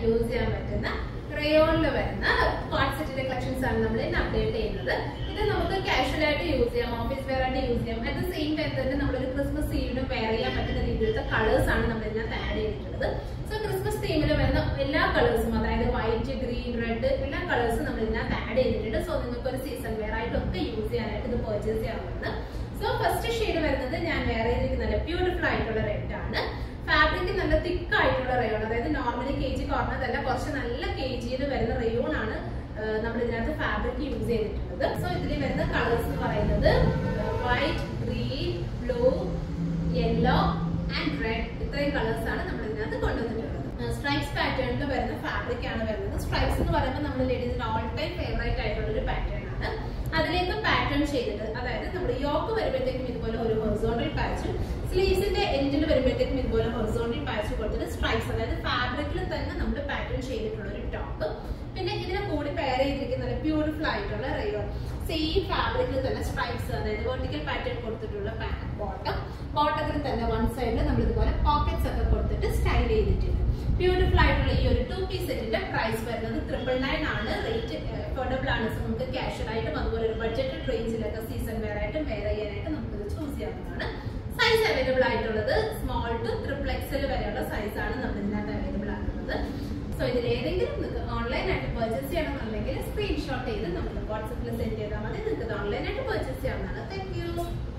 use ചെയ്യാൻ പറ്റുന്ന റയോണിൽ വരുന്ന കോൺസെപ്റ്റിന്റെ കളക്ഷൻസ് ആണ് നമ്മൾ ഇന്ന് അപ്ഡേറ്റ് ചെയ്യുന്നത് ഇത് നമുക്ക് കാഷ്വൽ ആയിട്ട് യൂസ് ചെയ്യാം ഓഫീസ് വെയർ ആയിട്ട് യൂസ് ചെയ്യാം അറ്റ് ദ സെയിം ടൈം തന്നെ നമ്മളൊരു ക്രിസ്മസ് തീമിനും വെയർ ചെയ്യാൻ പറ്റുന്ന രീതിയിലത്തെ കളേഴ്സ് ആണ് നമ്മൾ ഇതിനകത്ത് ആഡ് ചെയ്തിട്ടുള്ളത് സോ ക്രിസ്മസ് തീമിൽ വരുന്ന എല്ലാ കളേഴ്സും അതായത് വൈറ്റ് ഗ്രീൻ റെഡ് എല്ലാ കളേഴ്സും നമ്മൾ ഇതിനകത്ത് ആഡ് ചെയ്തിട്ടുണ്ട് സോ നിങ്ങൾക്ക് ഒരു സീസൺ വെയർ ആയിട്ടൊക്കെ യൂസ് ചെയ്യാനായിട്ട് ഇത് പർച്ചേസ് ചെയ്യാവുന്നതാണ് സോ ഫസ്റ്റ് ഷെയ്ഡ് വരുന്നത് ഞാൻ വെയർ ചെയ്തിരിക്കുന്ന നല്ല ബ്യൂട്ടിഫുൾ ആയിട്ടുള്ള റെഡ് ആണ് ഫാബ്രിക് നല്ല തിക്ക് ആയിട്ടുള്ള റയോൺ അതായത് നോർമലി കെ ജി കോർണതല്ല കുറച്ച് നല്ല കെ ജിയിൽ വരുന്ന റയോൺ ആണ് നമ്മൾ ഇതിനകത്ത് ഫാബ്രിക് യൂസ് ചെയ്തിട്ടുള്ളത് സോ ഇതിൽ വരുന്ന കളേഴ്സ് എന്ന് പറയുന്നത് white green blue yellow and red ഇത്രയും കളേഴ്സ് ആണ് നമ്മൾ ഇതിനകത്ത് കൊണ്ടുവന്നിട്ടുള്ളത് സ്ട്രൈപ്സ് പാറ്റേണിൽ വരുന്ന ഫാബ്രിക് ആണ് വരുന്നത് സ്ട്രൈപ്സ് എന്ന് പറയുമ്പോൾ നമ്മൾ ലേഡീസിന് ഓൾ ടൈം ഫേവറേറ്റ് ആയിട്ടുള്ള ഒരു പാറ്റേൺ ആണ് അതിലേക്ക് പാറ്റേൺ ചെയ്തിട്ട് അതായത് നമ്മുടെ യോക്ക് വരുമ്പോഴത്തേക്കും ഇതുപോലെ ഒരു ഹൊറിസോണ്ടൽ പാച്ചും സ്ലീവ്സിന്റെ എൻഡിൽ വരുമ്പോഴത്തേക്കും ഇതുപോലെ ഹൊറിസോണ്ടൽ പാച്ച് കൊടുത്തിട്ട് സ്ട്രൈപ്സ് അതായത് ഫാബ്രിക്കിൽ തന്നെ നമ്മൾ പാറ്റേൺ ചെയ്തിട്ടുള്ള ഒരു ടോപ്പ് പിന്നെ ഇതിനെ കൂടി പെയർ ചെയ്തിരിക്കുന്ന ബ്യൂട്ടിഫുൾ ആയിട്ടുള്ള റയോൺ സെയിം ഫാബ്രിക്കിൽ തന്നെ സ്ട്രൈപ്സ് അതായത് വെർട്ടിക്കൽ പാറ്റേൺ കൊടുത്തിട്ടുള്ള ബോട്ടം ബോട്ടത്തിൽ തന്നെ വൺ സൈഡിൽ നമ്മൾ ഇതുപോലെ പോക്കറ്റ്സ് ഒക്കെ കൊടുത്തിട്ട് സ്റ്റൈൽ ചെയ്തിട്ടുണ്ട് ബ്യൂട്ടിഫുൾ ആയിട്ടുള്ള ഈ ഒരു ടു പീസ് സെറ്റിന്റെ പ്രൈസ് വരുന്നത് ട്രിപ്പിൾ നയൻ ആണ് റേറ്റ് അഫോർഡബിൾ ആണ് സോ നമുക്ക് ക്യാഷ്വൽ ആയിട്ടും അതുപോലെ ഒരു ബഡ്ജറ്റ് റേഞ്ചിലൊക്കെ സീസൺ വെയർ ആയിട്ടും വെയർ ചെയ്യാനായിട്ട് നമുക്ക് ഇത് ചൂസ് ചെയ്യാവുന്നതാണ് സൈസ് അവൈലബിൾ ആയിട്ടുള്ളത് സ്മോൾ ടു ട്രിപ്പിൾ എക്സൽ വരെയുള്ള സൈസ് ആണ് നമ്മൾ ഇതിനകത്ത് അവൈലബിൾ ആക്കുന്നത് സോ ഇതിൽ ഏതെങ്കിലും നിങ്ങൾക്ക് ഓൺലൈൻ ആയിട്ട് പർച്ചേസ് ചെയ്യണമെന്നുണ്ടെങ്കിൽ സ്ക്രീൻഷോട്ട് ചെയ്ത് നമുക്ക് വാട്സപ്പിൽ സെൻഡ് ചെയ്താൽ മതി നിങ്ങൾക്ക് ഇത് ഓൺലൈൻ ആയിട്ട് പർച്ചേസ് ചെയ്യാവുന്നതാണ് താങ്ക് യു